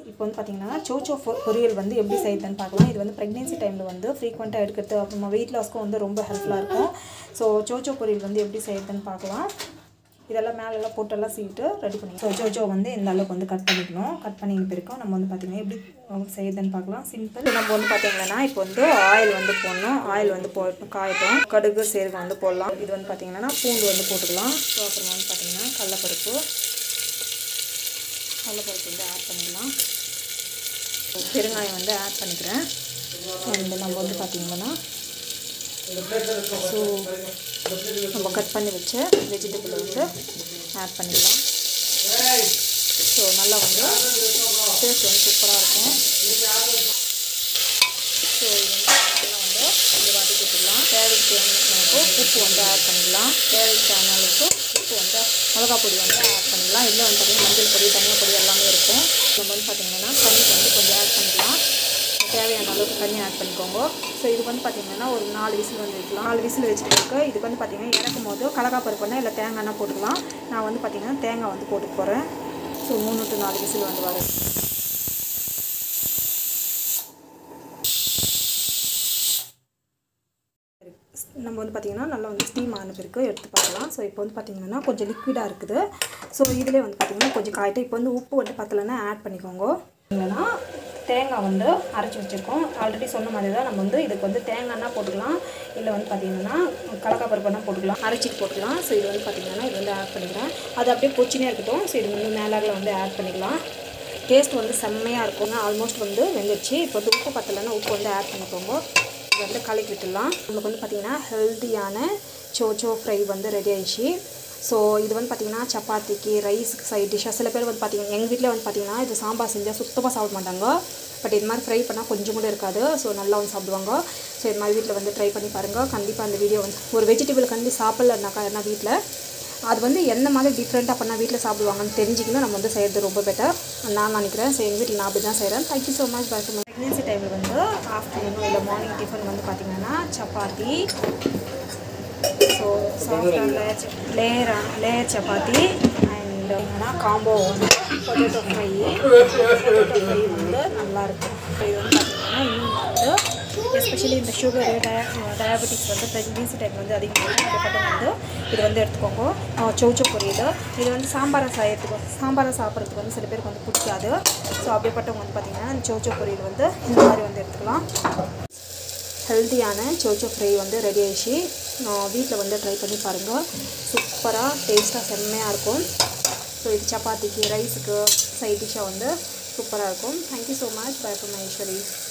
இப்போ வந்து பார்த்தீங்கன்னா சோச்சோ பொ- பொரியல் வந்து எப்படி செய்யுதுன்னு பார்க்கலாம் இது வந்து ப்ரெக்னென்சி டைமில் வந்து ஃப்ரீக்வெண்ட்டாக எடுக்கிறது அப்புறமா வெயிட் லாஸ்க்கும் வந்து ரொம்ப ஹெல்ப்ஃபுல்லாக இருக்கும் ஸோ சோச்சோ பொரியல் வந்து எப்படி செய்யுதுன்னு பார்க்கலாம் இதெல்லாம் மேலெல்லாம் போட்டெல்லாம் சீவிட்டு ரெடி பண்ணி ஸோ சோச்சோ வந்து இந்த அளவுக்கு வந்து கட் பண்ணிக்கணும் கட் பண்ணின பிறகு நம்ம வந்து பார்த்திங்கன்னா எப்படி செய்யுதுன்னு பார்க்கலாம் சிம்பிள் நம்ம வந்து பார்த்திங்கன்னா இப்போ வந்து ஆயில் வந்து போடணும் ஆயில் வந்து போட்டு காயட்டும் கடுகு சீரகம் வந்து போடலாம் இது வந்து பார்த்திங்கன்னா பூண்டு வந்து போட்டுக்கலாம் ஸோ அப்புறம் வந்து பார்த்திங்கன்னா கடலப்பருப்பு கடலப்பருப்பு வந்து ஆட் பண்ணிக்கலாம் பெருங்காயம் வந்து ஆட் பண்ணிக்கிறேன் அண்ட் நம்ம வந்து பார்த்திங்கன்னா ஸோ நம்ம கட் பண்ணி வச்ச வெஜிடபிள் வந்து ஆட் பண்ணிக்கலாம் ஸோ நல்லா வந்து டேஸ்ட் வந்து சூப்பராக இருக்கும் ஸோ இது வந்து நல்லா வந்து இந்த வாட்டி கொடுத்துடலாம் தேவைக்கு தேவைக்கு உப்பு வந்து ஆட் பண்ணிக்கலாம் தேவைக்கு தேவையான அளவுக்கு உப்பு வந்து மிளகா பொடி வந்து ஆட் பண்ணிக்கலாம் இதில் வந்து பார்த்திங்கன்னா மஞ்சள் பொடி தனியா பொடி எல்லாமே இருக்கும் நம்ம வந்து பார்த்திங்கன்னா தண்ணி வந்து கொஞ்சம் ஆட் பண்ணிக்கலாம் தேவையான அளவுக்கு தண்ணி ஆட் பண்ணிக்கோங்க ஸோ இதுக்கு வந்து பார்த்திங்கன்னா ஒரு நாலு விசில் வந்து வைக்கலாம் நாலு விசில் வச்சுட்டு இருக்கு இதுக்கு வந்து பார்த்திங்கன்னா இறக்கும் போது கடலக்காய் பருப்புனா இல்லை தேங்காய்னா போட்டுக்கலாம் நான் வந்து பார்த்திங்கன்னா தேங்காய் வந்து போட்டு போகிறேன் ஸோ மூணு டு நாலு விசில் வந்து வரும் நம்ம வந்து பார்த்திங்கன்னா நல்லா வந்து ஸ்டீம் ஆன பிறகு எடுத்து பார்க்கலாம் ஸோ இப்போ வந்து பார்த்திங்கன்னா கொஞ்சம் லிக்விடாக இருக்குது ஸோ இதிலே வந்து பார்த்திங்கன்னா கொஞ்சம் காயிட்டு இப்போ வந்து உப்பு வந்து பத்தலைன்னா ஆட் பண்ணிக்கோங்க இல்லைன்னா தேங்காய் வந்து அரைச்சி வச்சுருக்கோம் ஆல்ரெடி சொன்ன மாதிரி தான் நம்ம வந்து இதுக்கு வந்து தேங்காய்னா போட்டுக்கலாம் இல்லை வந்து பார்த்திங்கன்னா கடலக்காய் பருப்புனா போட்டுக்கலாம் அரைச்சிட்டு போட்டுக்கலாம் ஸோ இது வந்து பார்த்திங்கன்னா இது வந்து ஆட் பண்ணிக்கிறேன் அது அப்படியே பொச்சினே இருக்கட்டும் ஸோ இது வந்து மேலாக வந்து ஆட் பண்ணிக்கலாம் டேஸ்ட் வந்து செம்மையாக இருக்கும் ஆல்மோஸ்ட் வந்து வெந்துருச்சு இப்போ வந்து உப்பு பத்தலைன்னா உப்பு வந்து ஆட் பண்ணிக்கோங்க இது வந்து கலக்கி விட்டுடலாம் நமக்கு வந்து பார்த்திங்கன்னா ஹெல்த்தியான சோச்சோ ஃப்ரை வந்து ரெடி ஆயிடுச்சு ஸோ இது வந்து பார்த்திங்கன்னா சப்பாத்திக்கு ரைஸுக்கு சைட் டிஷ்ஷாக சில பேர் வந்து பார்த்திங்கன்னா எங்கள் வீட்டில் வந்து பார்த்திங்கன்னா இது சாம்பார் செஞ்சால் சுத்தமாக சாப்பிட மாட்டாங்க பட் இது மாதிரி ஃப்ரை பண்ணால் கொஞ்சம் கூட இருக்காது ஸோ நல்லா வந்து சாப்பிடுவாங்க ஸோ இது மாதிரி வீட்டில் வந்து ட்ரை பண்ணி பாருங்கள் கண்டிப்பாக அந்த வீடியோ வந்து ஒரு வெஜிடபிள் கண்டி சாப்பிட்லனாக்கா என்ன வீட்டில் அது வந்து எந்த மாதிரி டிஃப்ரெண்ட்டாக பண்ணால் வீட்டில் சாப்பிடுவாங்கன்னு தெரிஞ்சுக்கணும் நம்ம வந்து செய்கிறது ரொம்ப பெட்டர் நான் நினைக்கிறேன் ஸோ எங்கள் வீட்டில் நான் அப்படி தான் செய்கிறேன் thank you so much back pregnancy டைமில் வந்து ஆஃப்டர்நூன் இல்லை மார்னிங் டிஃபன் வந்து பார்த்திங்கன்னா சப்பாத்தி ஸோ சாஃப்டாக layer layer layer chapati and combo வந்து பொட்டேட்டோ ஃப்ரை பொட்டேட்டோ ஃப்ரை வந்து நல்லாயிருக்கும் ஸோ இது வந்து பார்த்திங்கன்னா இன்னும் வந்து எஸ்பெஷலி இந்த சுகரு டய டயபெட்டிக்ஸ் வந்து ப்ரெக்னென்சி டைம் வந்து அதிகமாக அப்படிப்பட்ட வந்து இது வந்து எடுத்துக்கோங்க சௌச்சோ பொரியல் இது வந்து சாம்பாரை செய்யறதுக்கு சாம்பாரை சாப்பிட்றதுக்கு வந்து சில பேருக்கு வந்து பிடிக்காது ஸோ அப்படிப்பட்டவங்க வந்து பார்த்திங்கன்னா இந்த சௌச்சோ பொரியல் வந்து இந்த மாதிரி வந்து எடுத்துக்கலாம் ஹெல்த்தியான சோச்சோ ஃப்ரை வந்து ரெடி ஆயிடுச்சு வீட்டில் வந்து ட்ரை பண்ணி பாருங்கள் சூப்பராக டேஸ்ட்டாக செம்மையாக இருக்கும் ஸோ இது சப்பாத்திக்கு ரைஸுக்கு சைட் டிஷ்ஷாக வந்து சூப்பராக இருக்கும் thank you so much bye from Ishari